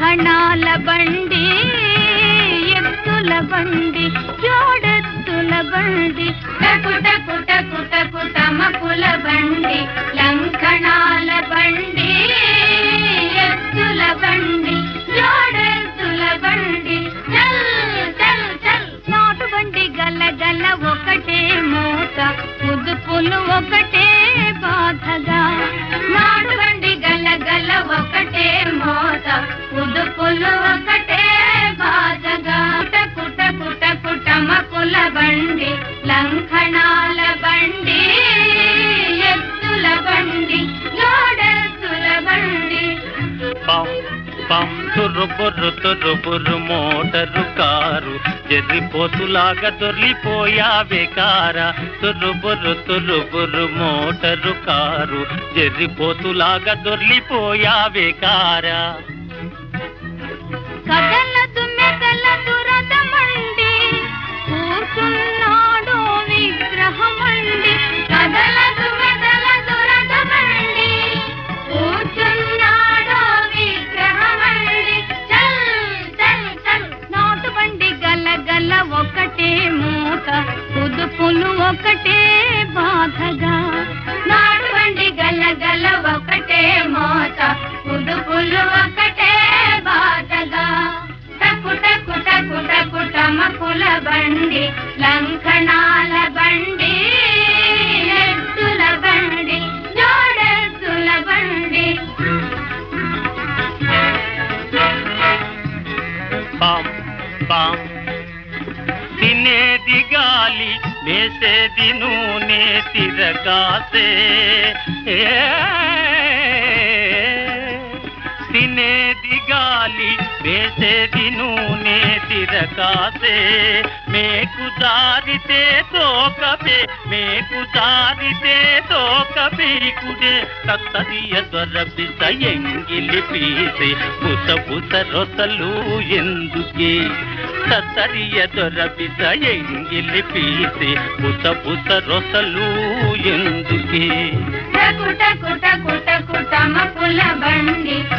లంకణాల బండి ఎత్తుల బండి జోడెత్తుల బండి టకుట కుట కుట కుట మకుల బండి లంకణాల బండి ఎత్తుల బండి జోడెత్తుల బండి చల్ చల్ చల్ నాటు బండి గల గల ఒకటే మూత ముదుపులు ఒకటే బాధగా నాడు బండి గల గల ఒకటే మోత ఉదుపులు ఒకటే బాధగా కుట కుట కుట కుట మకుల బండి లంకణాల బండి ఎత్తుల బండి లోడెత్తుల బండి పం పం తుర్రు బుర్రు తుర్రు బుర్రు మోటరు కారు జర్రిపోతులాగా దొర్లిపోయావే కారా తుర్రు బుర్రు తుర్రు బుర్రు మోటరు కారు జర్రిపోతులాగా దొర్లిపోయావే కారా కదలదు మెదలదు రథమండి కూర్చున్నాడు విగ్రహమండి కదలదు మెదలదు రథమండి కూర్చున్నాడు విగ్రహమండి చల్ చల్ చల్ నాటు బండి గల గల ఒకటే మూత కుదుపులు ఒకటే బాధగా నాటు బండి గల గల ఒకటే మోత కుదుపులు ఒకటే బాధగా టకుట కుట కుట కుట మకుల బండి లంకణాల బండి ఎత్తుల బండి జోడెత్తుల బండి పాం పాం తినేది గాలి వేసేది నూనె తిరగాసే ఏ, తినేది గాలి వేసేది నూనె తిరగాసే మేకు జారితే తోకపే మేకు జారితే తోక పీకుడే తత్తరియ దొరబిస ఎంగిలి పీసే పుస పుస రొసలు ఎందుకే తత్తరియ దొరబిస ఎంగిలి పీసే పుస పుస రొసలు ఎందుకే టకుట కుట కుట కుట మకుల బండి